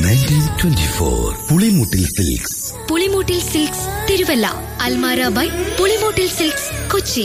nineteen twenty four Pulimoottil silks Pulimoottil silks Thiruvalla അൽമാര by Pulimoottil silks Kochi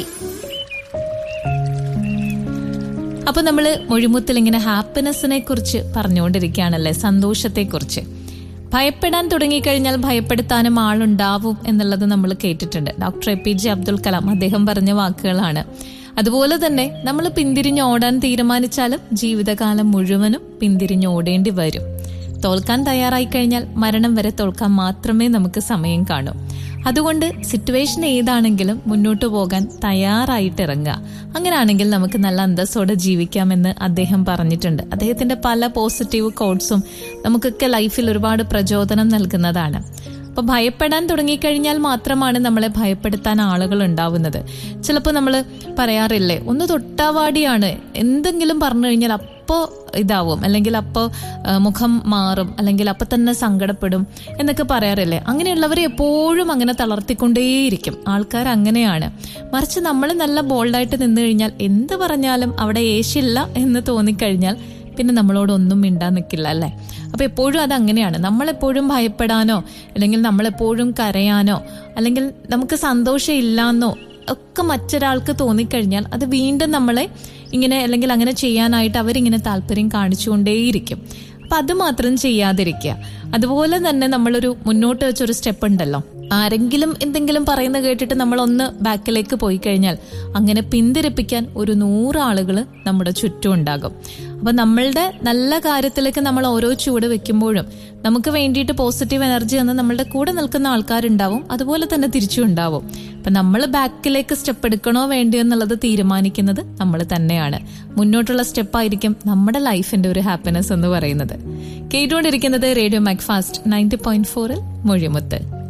അപ്പൊ നമ്മള് മൊഴിമുത്തിൽ ഇങ്ങനെ ഹാപ്പിനെസ്സിനെ കുറിച്ച് പറഞ്ഞുകൊണ്ടിരിക്കുകയാണല്ലേ സന്തോഷത്തെ കുറിച്ച് ഭയപ്പെടാൻ തുടങ്ങിക്കഴിഞ്ഞാൽ ഭയപ്പെടുത്താനും ആളുണ്ടാവും എന്നുള്ളത് നമ്മൾ കേട്ടിട്ടുണ്ട് doctor A P J Abdul Kalam അദ്ദേഹം പറഞ്ഞ വാക്കുകളാണ് അതുപോലെ തന്നെ നമ്മൾ പിന്തിരിഞ്ഞോടാൻ തീരുമാനിച്ചാലും ജീവിതകാലം മുഴുവനും പിന്തിരിഞ്ഞോടേണ്ടി വരും തോൽക്കാൻ തയ്യാറായി കഴിഞ്ഞാൽ മരണം വരെ തോൽക്കാൻ മാത്രമേ നമുക്ക് സമയം കാണൂ അതുകൊണ്ട് സിറ്റുവേഷൻ ഏതാണെങ്കിലും മുന്നോട്ട് പോകാൻ തയ്യാറായിട്ട് ഇറങ്ങുക അങ്ങനെയാണെങ്കിൽ നമുക്ക് നല്ല അന്തസ്സോടെ ജീവിക്കാമെന്ന് അദ്ദേഹം പറഞ്ഞിട്ടുണ്ട് അദ്ദേഹത്തിന്റെ പല പോസിറ്റീവ് കോഡ്സും നമുക്കൊക്കെ ലൈഫിൽ ഒരുപാട് പ്രചോദനം നൽകുന്നതാണ് അപ്പൊ ഭയപ്പെടാൻ തുടങ്ങിക്കഴിഞ്ഞാൽ മാത്രമാണ് നമ്മളെ ഭയപ്പെടുത്താൻ ആളുകൾ ഉണ്ടാവുന്നത് ചിലപ്പോൾ നമ്മൾ പറയാറില്ലേ ഒന്ന് തൊട്ടാവാടിയാണ് എന്തെങ്കിലും പറഞ്ഞു കഴിഞ്ഞാൽ അപ്പോൾ ഇതാവും അല്ലെങ്കിൽ അപ്പോൾ മുഖം മാറും അല്ലെങ്കിൽ അപ്പം തന്നെ സങ്കടപ്പെടും എന്നൊക്കെ പറയാറില്ലേ അങ്ങനെയുള്ളവരെ എപ്പോഴും അങ്ങനെ തളർത്തിക്കൊണ്ടേയിരിക്കും ആൾക്കാർ അങ്ങനെയാണ് മറിച്ച് നമ്മൾ നല്ല ബോൾഡായിട്ട് നിന്ന് കഴിഞ്ഞാൽ എന്ത് പറഞ്ഞാലും അവിടെ ഏശില്ല എന്ന് തോന്നിക്കഴിഞ്ഞാൽ പിന്നെ നമ്മളോടൊന്നും മിണ്ടാൻ നിൽക്കില്ല അല്ലേ അപ്പൊ എപ്പോഴും അത് അങ്ങനെയാണ് നമ്മളെപ്പോഴും ഭയപ്പെടാനോ അല്ലെങ്കിൽ നമ്മളെപ്പോഴും കരയാനോ അല്ലെങ്കിൽ നമുക്ക് സന്തോഷം ഇല്ലാന്നോ ഒക്കെ മറ്റൊരാൾക്ക് തോന്നിക്കഴിഞ്ഞാൽ അത് വീണ്ടും നമ്മളെ ഇങ്ങനെ അല്ലെങ്കിൽ അങ്ങനെ ചെയ്യാനായിട്ട് അവരിങ്ങനെ താല്പര്യം കാണിച്ചുകൊണ്ടേയിരിക്കും അപ്പൊ അത് മാത്രം ചെയ്യാതിരിക്കുക അതുപോലെ തന്നെ നമ്മളൊരു മുന്നോട്ട് വെച്ചൊരു സ്റ്റെപ്പ് ഉണ്ടല്ലോ ആരെങ്കിലും എന്തെങ്കിലും പറയുന്ന കേട്ടിട്ട് നമ്മൾ ഒന്ന് ബാക്കിലേക്ക് പോയി കഴിഞ്ഞാൽ അങ്ങനെ പിന്തിരിപ്പിക്കാൻ ഒരു നൂറ് ആളുകൾ നമ്മുടെ ചുറ്റും ഉണ്ടാകും അപ്പൊ നമ്മളുടെ നല്ല കാര്യത്തിലേക്ക് നമ്മൾ ഓരോ ചുവട് വെക്കുമ്പോഴും നമുക്ക് വേണ്ടിയിട്ട് പോസിറ്റീവ് എനർജി എന്ന് നമ്മളുടെ കൂടെ നിൽക്കുന്ന ആൾക്കാരുണ്ടാവും അതുപോലെ തന്നെ തിരിച്ചും ഉണ്ടാവും അപ്പൊ നമ്മൾ ബാക്കിലേക്ക് സ്റ്റെപ്പ് എടുക്കണോ വേണ്ടിയോ എന്നുള്ളത് തീരുമാനിക്കുന്നത് നമ്മൾ തന്നെയാണ് മുന്നോട്ടുള്ള സ്റ്റെപ്പായിരിക്കും നമ്മുടെ ലൈഫിന്റെ ഒരു ഹാപ്പിനെസ് എന്ന് പറയുന്നത് കേട്ടുകൊണ്ടിരിക്കുന്നത് റേഡിയോ മാക്ഫാസ്റ്റ് നയൻറ്റി പോയിന്റ് ഫോറിൽ മൊഴിമുത്ത്